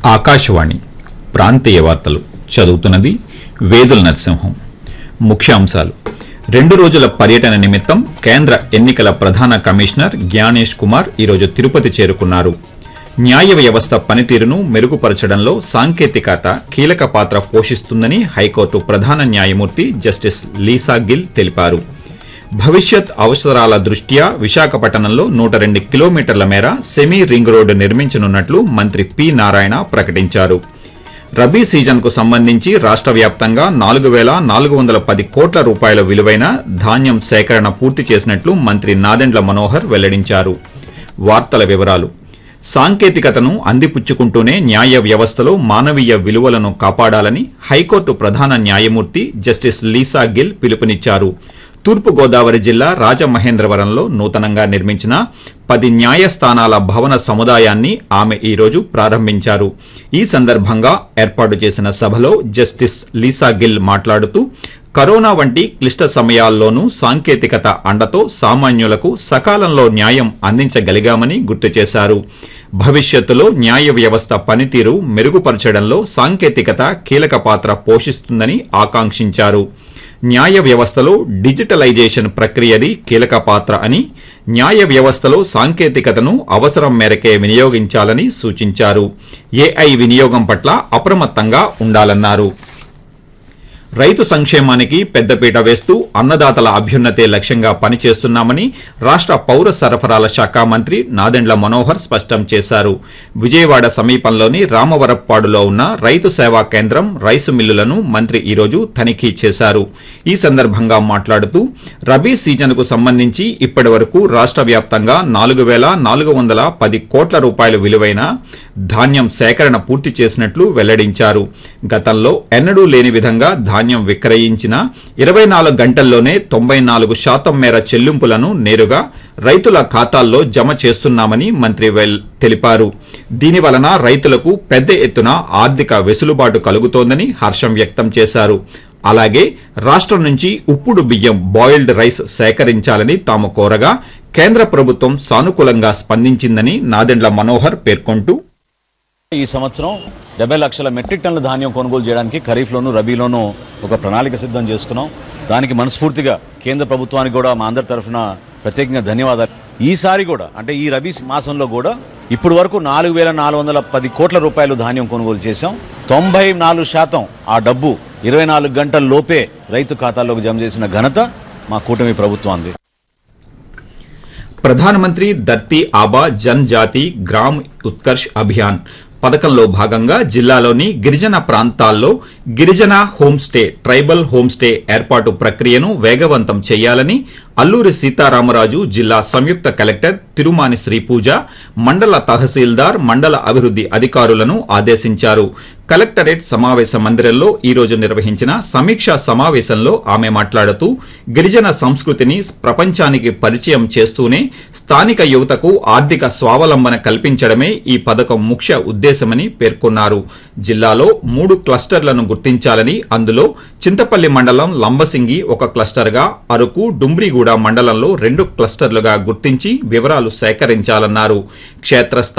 ఆకాశవాణి ప్రాంతీయ వార్తలు చదువుతున్నది వేదుల నరసింహం ముఖ్యాంశాలు రెండు రోజుల పర్యటన నిమిత్తం కేంద్ర ఎన్నికల ప్రధాన కమిషనర్ జ్ఞానేష్ కుమార్ ఈరోజు తిరుపతి చేరుకున్నారు న్యాయ వ్యవస్థ పనితీరును మెరుగుపరచడంలో సాంకేతికత కీలక పాత్ర పోషిస్తుందని హైకోర్టు ప్రధాన న్యాయమూర్తి జస్టిస్ లీసా గిల్ తెలిపారు భవిష్యత్ అవసరాల దృష్ట్యా విశాఖపట్నంలో నూట రెండు కిలోమీటర్ల మేర సెమీ రింగ్ రోడ్డు నిర్మించనున్నట్లు మంత్రి పి నారాయణ ప్రకటించారు రబీ సీజన్కు సంబంధించి రాష్ట్ర వ్యాప్తంగా నాలుగు వేల నాలుగు వందల పది కోట్ల రూపాయల విలువైన ధాన్యం సేకరణ పూర్తి చేసినట్లు మంత్రి నాదెండ్ల మనోహర్ వెల్లడించారు వార్తల వివరాలు సాంకేతికతను అందిపుచ్చుకుంటూనే న్యాయ వ్యవస్థలో మానవీయ విలువలను కాపాడాలని హైకోర్టు ప్రధాన న్యాయమూర్తి జస్టిస్ లీసా గిల్ పిలుపునిచ్చారు తూర్పుగోదావరి జిల్లా రాజమహేంద్రవరంలో నూతనంగా నిర్మించిన పది న్యాయస్థానాల భవన సముదాయాన్ని ఆమె ఈ రోజు ప్రారంభించారు ఈ సందర్భంగా ఏర్పాటు చేసిన సభలో జస్టిస్ లీసా గిల్ మాట్లాడుతూ కరోనా వంటి క్లిష్ట సమయాల్లోనూ సాంకేతికత అండతో సామాన్యులకు సకాలంలో న్యాయం అందించగలిగామని గుర్తు చేశారు భవిష్యత్తులో న్యాయ వ్యవస్థ పనితీరు మెరుగుపరచడంలో సాంకేతికత కీలక పాత్ర పోషిస్తుందని ఆకాంక్షించారు న్యాయ వ్యవస్థలో డిజిటలైజేషన్ ప్రక్రియది కీలక పాత్ర అని న్యాయ వ్యవస్థలో సాంకేతికతను అవసరం మేరకే వినియోగించాలని సూచించారు ఏఐ వినియోగం పట్ల అప్రమత్తంగా ఉండాలన్నారు రైతు సంక్షేమానికి పెద్దపీట వేస్తూ అన్నదాతల అభ్యున్నతే లక్ష్యంగా పనిచేస్తున్నామని రాష్ట్ర పౌర సరఫరాల శాఖ మంత్రి నాదెండ్ల మనోహర్ స్పష్టం చేశారు విజయవాడ సమీపంలోని రామవరప్పాడులో ఉన్న రైతు సేవా కేంద్రం రైసు మిల్లులను మంత్రి ఈరోజు తనిఖీ చేశారు ఈ సందర్భంగా మాట్లాడుతూ రబీ సీజన్కు సంబంధించి ఇప్పటి వరకు రాష్ట్ర వ్యాప్తంగా నాలుగు వేల నాలుగు వందల పది కోట్ల రూపాయల విలువైన ధాన్యం సేకరణ పూర్తి చేసినట్లు వెల్లడించారు గతంలో ఎన్నడూ లేని విధంగా ధాన్యం విక్రయించిన ఇరవై నాలుగు గంటల్లోనే తొంభై నాలుగు శాతం మేర చెల్లింపులను నేరుగా రైతుల ఖాతాల్లో జమ చేస్తున్నామని మంత్రి వెల్ తెలిపారు దీని వలన రైతులకు పెద్ద ఎత్తున ఆర్థిక వెసులుబాటు కలుగుతోందని హర్షం వ్యక్తం చేశారు అలాగే రాష్ట్రం నుంచి ఉప్పుడు బియ్యం బాయిల్డ్ రైస్ సేకరించాలని తాము కోరగా కేంద్ర ప్రభుత్వం సానుకూలంగా స్పందించిందని నాదెండ్ల మనోహర్ పేర్కొంటూ ఈ సంవత్సరం డెబ్బై లక్షల మెట్రిక్ టన్నుల ధాన్యం కొనుగోలు చేయడానికి ఖరీఫ్లోను రబీలోను ఒక ప్రణాళిక సిద్ధం చేసుకున్నాం దానికి మనస్ఫూర్తిగా కేంద్ర ప్రభుత్వానికి కూడా మా అందరి తరఫున ప్రత్యేకంగా ధన్యవాదాలు ఈసారి కూడా అంటే ఈ రబీ మాసంలో కూడా ఇప్పుడు వరకు నాలుగు వేల నాలుగు వందల పది కోట్ల రూపాయలు ధాన్యం కొనుగోలు చేశాం తొంభై నాలుగు శాతం ఆ డబ్బు ఇరవై నాలుగు గంటల లోపే రైతు ఖాతాల్లోకి జమ చేసిన ఘనత మా కూటమి ప్రభుత్వాన్ని ప్రధానమంత్రి ధర్తీ ఆబా జన్ జాతి గ్రామ్ ఉత్కర్ష్ అభియాన్ పథకంలో భాగంగా జిల్లాలోని గిరిజన ప్రాంతాల్లో గిరిజన హోంస్టే ట్రైబల్ హోంస్టే ఏర్పాటు ప్రక్రియను వేగవంతం చేయాలని అల్లూరి సీతారామరాజు జిల్లా సంయుక్త కలెక్టర్ తిరుమాని శ్రీపూజ మండల తహసీల్దార్ మండల అభివృద్ధి అధికారులను ఆదేశించారు కలెక్టరేట్ సమావేశ మందిరంలో ఈ రోజు నిర్వహించిన సమీక్షా సమావేశంలో ఆమె మాట్లాడుతూ గిరిజన సంస్కృతిని ప్రపంచానికి పరిచయం చేస్తూనే స్థానిక యువతకు ఆర్థిక స్వావలంబన కల్పించడమే ఈ పథకం ముఖ్య ఉద్దేశమని పేర్కొన్నారు జిల్లాలో మూడు క్లస్టర్లను గుర్తించాలని అందులో చింతపల్లి మండలం లంబసింగి ఒక క్లస్టర్గా అరకు డుమ్రిగూడ మండలంలో రెండు క్లస్టర్లుగా గుర్తించి వివరాలు సేకరించాలన్నారు క్షేత్రస్థాయి